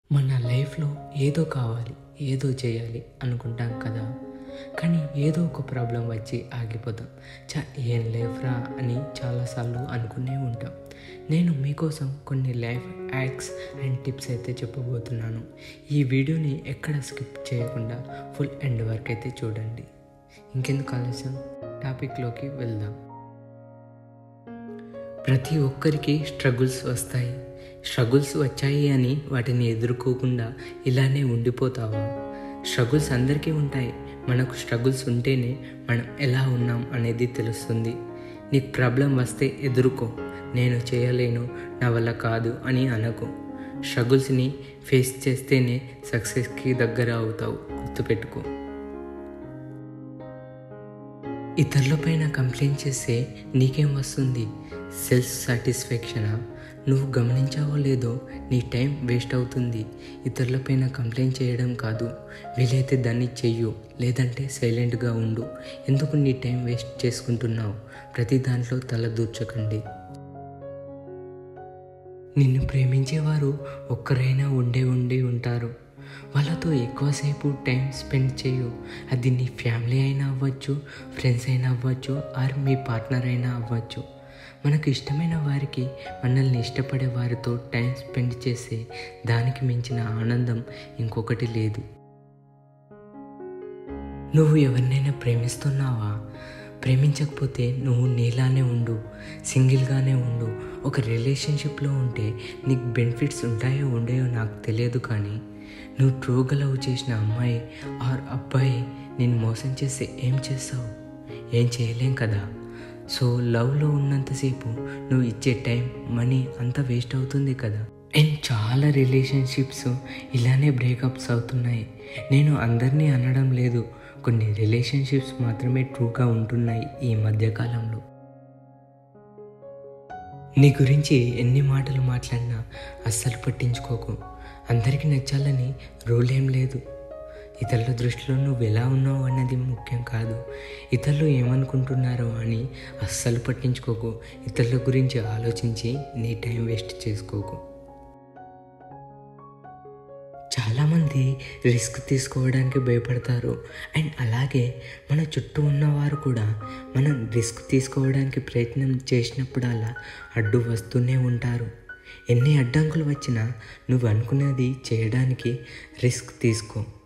మన లైఫ్లో ఏదో కావాలి ఏదో చేయాలి అనుకుంటాం కదా కానీ ఏదో ఒక ప్రాబ్లం వచ్చి ఆగిపోతాం చా ఏం లేవురా అని చాలాసార్లు అనుకునే ఉంటాం నేను మీకోసం కొన్ని లైఫ్ యాక్స్ అండ్ టిప్స్ అయితే చెప్పబోతున్నాను ఈ వీడియోని ఎక్కడ స్కిప్ చేయకుండా ఫుల్ ఎండ్ వరకు అయితే చూడండి ఇంకెందుకు ఆలస్యం టాపిక్లోకి వెళ్దాం ప్రతి ఒక్కరికి స్ట్రగుల్స్ వస్తాయి స్ట్రగుల్స్ వచ్చాయి అని వాటిని ఎదుర్కోకుండా ఇలానే ఉండిపోతావా స్ట్రగుల్స్ అందరికీ ఉంటాయి మనకు స్ట్రగుల్స్ ఉంటేనే మనం ఎలా ఉన్నాం అనేది తెలుస్తుంది నీకు ప్రాబ్లం వస్తే ఎదుర్కో నేను చేయలేను నా వల్ల కాదు అని అనకు స్ట్రగుల్స్ని ఫేస్ చేస్తేనే సక్సెస్కి దగ్గర అవుతావు గుర్తుపెట్టుకో ఇతరులపైన కంప్లైంట్ చేస్తే నీకేం వస్తుంది సెల్ఫ్ సాటిస్ఫాక్షనా నువ్వు గమనించావో లేదో నీ టైం వేస్ట్ అవుతుంది ఇతరులపైన కంప్లైంట్ చేయడం కాదు వీలైతే దాన్ని చెయ్యు లేదంటే సైలెంట్గా ఉండు ఎందుకు నీ టైం వేస్ట్ చేసుకుంటున్నావు ప్రతి దాంట్లో తల దూర్చకండి నిన్ను ప్రేమించేవారు ఒక్కరైనా ఉండే ఉండి ఉంటారు వాళ్ళతో ఎక్కువసేపు టైం స్పెండ్ చేయు అది నీ ఫ్యామిలీ అయినా అవ్వచ్చు ఫ్రెండ్స్ అయినా అవ్వచ్చు ఆర్ మీ పార్ట్నర్ అయినా అవ్వచ్చు మనకు ఇష్టమైన వారికి మనల్ని ఇష్టపడే వారితో టైం స్పెండ్ చేసే దానికి మించిన ఆనందం ఇంకొకటి లేదు నువ్వు ఎవరినైనా ప్రేమిస్తున్నావా ప్రేమించకపోతే నువ్వు నీలానే ఉండు సింగిల్గానే ఉండు ఒక రిలేషన్షిప్లో ఉంటే నీకు బెనిఫిట్స్ ఉంటాయో ఉండయో నాకు తెలియదు కానీ నువ్వు ట్రూగా లవ్ చేసిన అమ్మాయి ఆర్ అబ్బాయి నేను మోసం చేస్తే ఏం చేస్తావు ఏం చేయలేం కదా సో లవ్లో ఉన్నంతసేపు నువ్వు ఇచ్చే టైం మనీ అంతా వేస్ట్ అవుతుంది కదా అండ్ చాలా రిలేషన్షిప్స్ ఇలానే బ్రేకప్స్ అవుతున్నాయి నేను అందరినీ అనడం లేదు కొన్ని రిలేషన్షిప్స్ మాత్రమే ట్రూగా ఉంటున్నాయి ఈ మధ్యకాలంలో నీ గురించి ఎన్ని మాటలు మాట్లాడినా అస్సలు పట్టించుకోకు అందరికీ నచ్చాలని రూల్ ఏం లేదు ఇతరుల దృష్టిలో నువ్వు ఎలా ఉన్నావు అన్నది ముఖ్యం కాదు ఇతరులు ఏమనుకుంటున్నారో అని అస్సలు పట్టించుకోకు ఇతరుల గురించి ఆలోచించి నీ టైం వేస్ట్ చేసుకోకు చాలామంది రిస్క్ తీసుకోవడానికి భయపడతారు అండ్ అలాగే మన చుట్టూ ఉన్నవారు కూడా మనం రిస్క్ తీసుకోవడానికి ప్రయత్నం చేసినప్పుడల్లా అడ్డు వస్తూనే ఉంటారు ఎన్ని అడ్డంకులు వచ్చినా నువ్వు అనుకున్నది చేయడానికి రిస్క్ తీసుకో